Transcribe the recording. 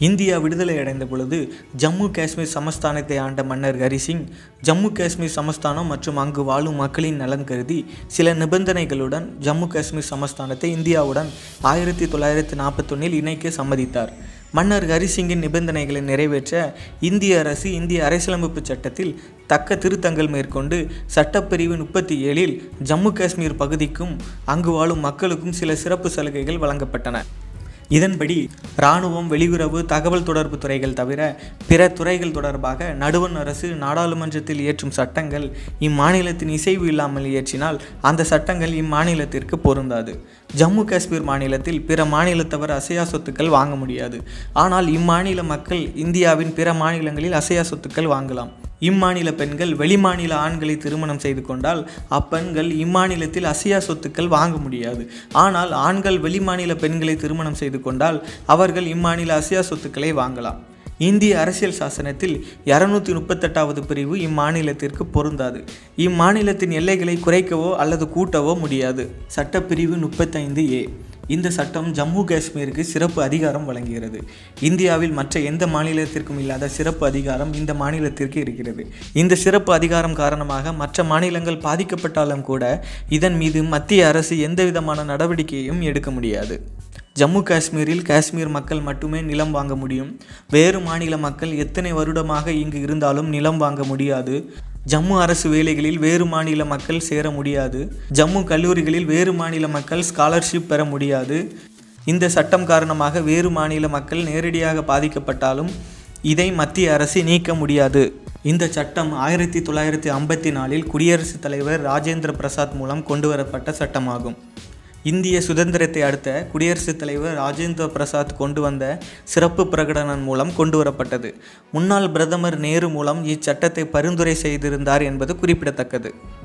India விடுதலை அடைந்த பொழுது ஜம்மு காஷ்மீர் சமஸ்தானத்தை ஆண்ட மன்னர் ஹரிசிங் ஜம்மு காஷ்மீர் சமஸ்தானம் மற்றும் அங்கு வாழும் மக்களின் நலன் கருதி சில நிபந்தனைகளுடன் ஜம்மு காஷ்மீர் சமஸ்தானத்தை இந்தியாவுடன் ஆயிரத்தி தொள்ளாயிரத்தி நாற்பத்தொன்னில் இணைக்க சம்மதித்தார் மன்னர் ஹரிசிங்கின் நிபந்தனைகளை நிறைவேற்ற இந்திய அரசு இந்திய அரசியலமைப்பு சட்டத்தில் தக்க திருத்தங்கள் மேற்கொண்டு சட்டப்பிரிவு முப்பத்தி ஏழில் ஜம்மு காஷ்மீர் பகுதிக்கும் அங்கு வாழும் மக்களுக்கும் சில சிறப்பு சலுகைகள் வழங்கப்பட்டன இதன்படி இராணுவம் வெளியுறவு தகவல் தொடர்பு துறைகள் தவிர பிற துறைகள் தொடர்பாக நடுவண் அரசு நாடாளுமன்றத்தில் இயற்றும் சட்டங்கள் இம்மாநிலத்தின் இசைவு இல்லாமல் இயற்றினால் அந்த சட்டங்கள் இம்மாநிலத்திற்கு பொருந்தாது ஜம்மு காஷ்மீர் மாநிலத்தில் பிற மாநிலத்தவர் அசையா சொத்துக்கள் வாங்க முடியாது ஆனால் இம்மாநில மக்கள் இந்தியாவின் பிற மாநிலங்களில் அசையா சொத்துக்கள் வாங்கலாம் இம்மாநில பெண்கள் வெளிமாநில ஆண்களை திருமணம் செய்து கொண்டால் அப்பெண்கள் இம்மாநிலத்தில் அசையா சொத்துக்கள் வாங்க முடியாது ஆனால் ஆண்கள் வெளிமாநில பெண்களை திருமணம் செய்து கொண்டால் அவர்கள் இம்மாநில அசையா சொத்துக்களை வாங்கலாம் இந்திய அரசியல் சாசனத்தில் இரநூத்தி முப்பத்தெட்டாவது பிரிவு இம்மாநிலத்திற்கு பொருந்தாது இம்மாநிலத்தின் எல்லைகளை குறைக்கவோ அல்லது கூட்டவோ முடியாது சட்டப்பிரிவு முப்பத்தைந்து ஏ இந்த சட்டம் ஜம்மு காஷ்மீருக்கு சிறப்பு அதிகாரம் வழங்குகிறது இந்தியாவில் மற்ற எந்த மாநிலத்திற்கும் இல்லாத சிறப்பு அதிகாரம் இந்த மாநிலத்திற்கு இருக்கிறது இந்த சிறப்பு அதிகாரம் காரணமாக மற்ற மாநிலங்கள் பாதிக்கப்பட்டாலும் கூட இதன் மீது மத்திய அரசு எந்த விதமான நடவடிக்கையும் எடுக்க முடியாது ஜம்மு காஷ்மீரில் காஷ்மீர் மக்கள் மட்டுமே நிலம் வாங்க முடியும் வேறு மாநில மக்கள் எத்தனை வருடமாக இங்கு இருந்தாலும் நிலம் வாங்க முடியாது ஜம்மு அரசு வேலைகளில் வேறு மாநில மக்கள் சேர முடியாது ஜம்மு கல்லூரிகளில் வேறு மாநில மக்கள் ஸ்காலர்ஷிப் பெற முடியாது இந்த சட்டம் காரணமாக வேறு மாநில மக்கள் நேரடியாக பாதிக்கப்பட்டாலும் இதை மத்திய அரசு நீக்க முடியாது இந்த சட்டம் ஆயிரத்தி தொள்ளாயிரத்தி ஐம்பத்தி நாலில் குடியரசுத் தலைவர் ராஜேந்திர பிரசாத் மூலம் கொண்டுவரப்பட்ட சட்டமாகும் இந்திய சுதந்திரத்தை அடுத்த குடியரசுத் தலைவர் ராஜேந்திர பிரசாத் கொண்டு வந்த சிறப்பு பிரகடனம் மூலம் கொண்டு வரப்பட்டது முன்னாள் பிரதமர் நேரு மூலம் இச்சட்டத்தை பரிந்துரை செய்திருந்தார் என்பது குறிப்பிடத்தக்கது